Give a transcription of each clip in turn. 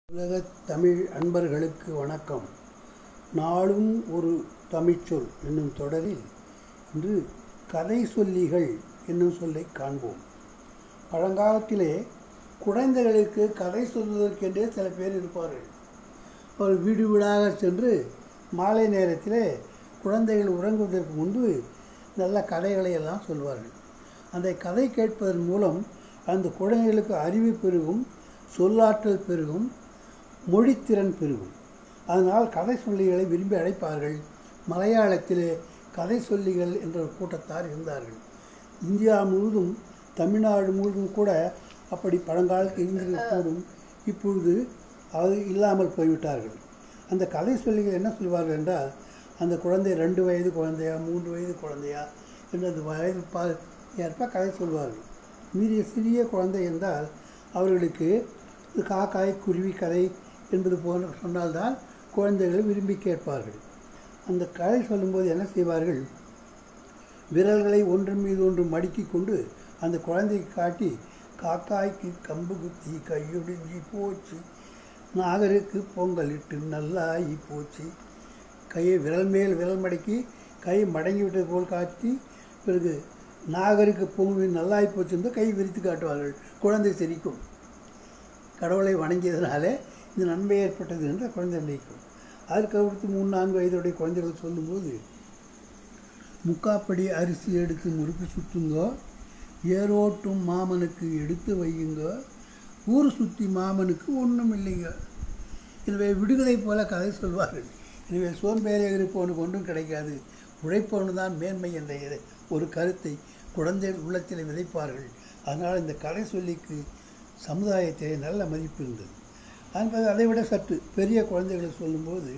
உலகத் தமிழ் அன்பர்களுக்கு வணக்கம் நாளும் ஒரு தமிழ்ச்சொல் என்னும் தொடரில் இன்று கதை சொல்லிகள் என்னும் சொல்லை காண்போம் பழங்காலத்திலே குழந்தைகளுக்கு கதை சொல்வதற்கென்றே சில பேர் இருப்பார்கள் ஒரு வீடு வீடாக சென்று மாலை நேரத்திலே குழந்தைகள் உறங்குவதற்கு முன்பு நல்ல கதைகளை எல்லாம் சொல்வார்கள் அந்த கதை கேட்பதன் மூலம் அந்த குழந்தைகளுக்கு அறிவு பெருகும் சொல்லாற்றல் பெருகும் மொழித்திறன் பெருகும் அதனால் கதை சொல்லிகளை விரும்பி அழைப்பார்கள் மலையாளத்திலே கதை சொல்லிகள் என்ற ஒரு கூட்டத்தார் இருந்தார்கள் இந்தியா முழுவதும் தமிழ்நாடு முழுவதும் கூட அப்படி பழங்காலத்தில் இருந்திருக்கக்கூடும் இப்பொழுது அது இல்லாமல் போய்விட்டார்கள் அந்த கதை சொல்லிகள் என்ன சொல்வார்கள் என்றால் அந்த குழந்தை ரெண்டு வயது குழந்தையா மூன்று வயது குழந்தையா என்று அந்த வயது பா ஏற்ப கதை சொல்வார்கள் மீறிய சிறிய குழந்தை என்றால் அவர்களுக்கு இது காக்காய் குருவி கதை என்பது போன்ற சொன்னால்தான் குழந்தைகள் விரும்பி கேட்பார்கள் அந்த கதை சொல்லும்போது என்ன செய்வார்கள் விரல்களை ஒன்றன் மீது ஒன்று மடுக்கி கொண்டு அந்த குழந்தைக்கு காட்டி காக்காய்க்கு கம்பு குத்தி கையொடிஞ்சி போச்சு நாகருக்கு பொங்கலிட்டு நல்லாகி போச்சு கையை விரல் மேல் விரல் மடக்கி கை மடங்கி விட்டது போல் காட்டி பிறகு நாகருக்கு பொங்கல் நல்லாகி போச்சு என்று கை விரித்து காட்டுவார்கள் குழந்தை சிரிக்கும் கடவுளை வணங்கியதனாலே இந்த நன்மை ஏற்பட்டது என்று குழந்தை நினைக்கும் அதற்கு அடுத்து மூணு நான்கு வயதுடைய குழந்தைகள் சொல்லும்போது முக்காப்படி அரிசி எடுத்து முறுக்கு சுற்றுங்கோ ஏரோட்டும் மாமனுக்கு எடுத்து வையுங்க ஊர் சுற்றி மாமனுக்கு ஒன்றும் இல்லைங்க எனவே விடுகதை போல கதை சொல்வார்கள் எனவே சோம்பேறியாக இருப்பவனுக்கு ஒன்றும் கிடைக்காது உழைப்பவனு தான் மேன்மை என்ற இதை- ஒரு கருத்தை குழந்தைகள் உள்ளத்தில் விதைப்பார்கள் அதனால் இந்த கதை சொல்லிக்கு சமுதாயத்திலே நல்ல மதிப்பு இருந்தது அதன்பது அதை விட சற்று பெரிய குழந்தைகளை சொல்லும்போது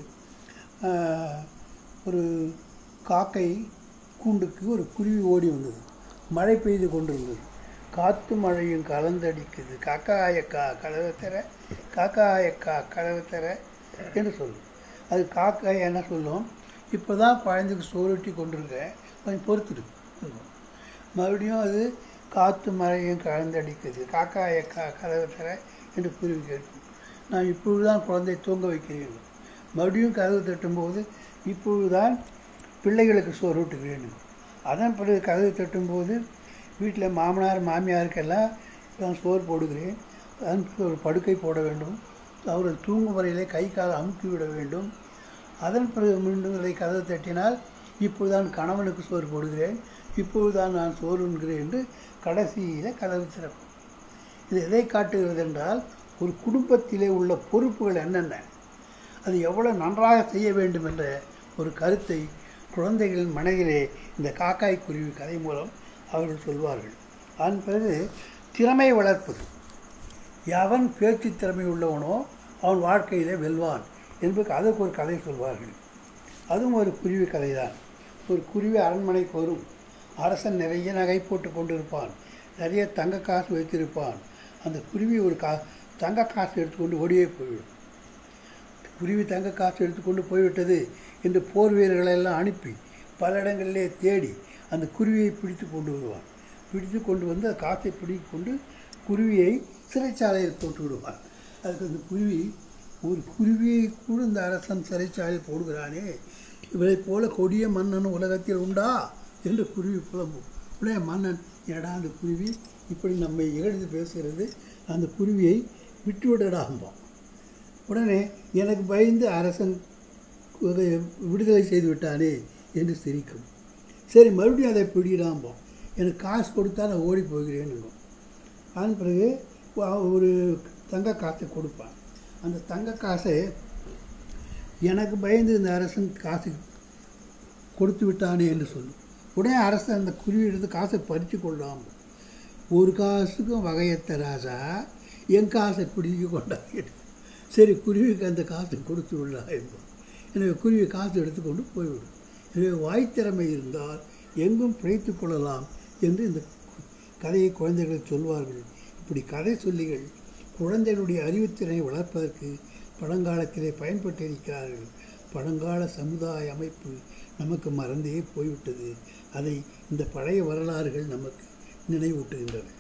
ஆஹ், ஒரு காக்கை கூண்டுக்கு ஒரு குருவி ஓடி வந்தது மழை பெய்து கொண்டிருந்தது காற்று மழையும் கலந்தடிக்குது காக்காயக்கா கதவை தர காக்காயக்கா கதவை தர என்று சொல்லும் அது காக்காய் என்ன சொல்லும் இப்போ தான் குழந்தைக்கு சோறுட்டி கொண்டிருக்கேன் கொஞ்சம் பொறுத்துடு சொல்லும். மறுபடியும் அது காற்று மழையும் கலந்தடிக்குது காக்காயக்கா கதவை தர என்று குருவி கேட்கும் நான் இப்பொழுது தான் குழந்தை தூங்க வைக்கிறேன் மறுபடியும் கதவு தட்டும்போது இப்பொழுது தான் பிள்ளைகளுக்கு சோறு ஊட்டுகிறேன் அதன் பிறகு கதவு தட்டும்போது வீட்டில் மாமனார் மாமியாருக்கெல்லாம் நான் சோறு போடுகிறேன் அதன் பிறகு ஒரு படுக்கை போட வேண்டும் அவர்கள் தூங்கும் வரையிலே கை கால் அமுக்கி விட வேண்டும் அதன் பிறகு மீண்டும் அதை கதவு தட்டினால் இப்பொழுதுதான் கணவனுக்கு சோறு போடுகிறேன் இப்பொழுதுதான் நான் சோறு உண்கிறேன் என்று கடைசியில் கதவு திறக்கும் இது எதை காட்டுகிறது என்றால் ஒரு குடும்பத்திலே உள்ள பொறுப்புகள் என்னென்ன அது எவ்வளவு நன்றாக செய்ய வேண்டும் என்ற ஒரு கருத்தை குழந்தைகளின் மனதிலே இந்த காக்காய் குருவி கதை மூலம் அவர்கள் சொல்வார்கள் அதன் பிறகு திறமை வளர்ப்பது எவன் பேச்சு திறமை உள்ளவனோ அவன் வாழ்க்கையிலே வெல்வான் என்பதற்கு அதற்கு ஒரு கதை சொல்வார்கள் அதுவும் ஒரு குருவி கதை தான் ஒரு குருவி அரண்மனைக்கு வரும் அரசன் நிறைய நகை போட்டு கொண்டிருப்பான் நிறைய தங்க காசு வைத்திருப்பான் அந்த குருவி ஒரு கா தங்க காசு எடுத்துக்கொண்டு ஓடியே போய்விடும் குருவி தங்க காசு எடுத்துக்கொண்டு போய்விட்டது என்று போர் வீரர்களை எல்லாம் அனுப்பி பல இடங்களிலே தேடி அந்த குருவியை பிடித்து கொண்டு வருவான் பிடித்து கொண்டு வந்து அந்த காசை பிடித்து கொண்டு குருவியை சிறைச்சாலையில் போட்டு விடுவான் அதுக்கு அந்த குருவி ஒரு குருவியை கூட இந்த அரசன் சிறைச்சாலையில் போடுகிறானே இவளைப் போல கொடிய மன்னன் உலகத்தில் உண்டா என்று குருவி புலம்பும் உடனே மன்னன் ஏடா அந்த குருவி இப்படி நம்மை இகழ்ந்து பேசுகிறது அந்த குருவியை விட்டுவிடடாம்பான் உடனே எனக்கு பயந்து அரசன் அதை விடுதலை செய்து விட்டானே என்று சிரிக்கும் சரி மறுபடியும் அதை பிடிடாம்போம் எனக்கு காசு கொடுத்தா நான் ஓடி போகிறேன்னு அதன் பிறகு வா- ஒரு தங்க காசை கொடுப்பான் அந்த தங்க காசை எனக்கு பயந்து இந்த அரசன் காசு கொடுத்து விட்டானே என்று சொல்லும் உடனே அரசன் அந்த குருவி எடுத்து காசை பறித்து கொள்ளாம ஒரு காசுக்கும் வகையத்த ராஜா என் காசை பிடிக்க கொண்டாங்க சரி குருவிக்கு அந்த காசை கொடுத்து விடா என்போம் எனவே குருவி காசு எடுத்துக்கொண்டு போய்விடும் எனவே வாய்த்திறமை இருந்தால் எங்கும் பிழைத்து கொள்ளலாம் என்று இந்த கதையை குழந்தைகள் சொல்வார்கள் இப்படி கதை சொல்லிகள் குழந்தைகளுடைய அறிவுத்திறனை வளர்ப்பதற்கு பழங்காலத்திலே பயன்பட்டிருக்கிறார்கள் பழங்கால சமுதாய அமைப்பு நமக்கு மறந்தே போய்விட்டது அதை இந்த பழைய வரலாறுகள் நமக்கு நினைவூட்டுகின்றன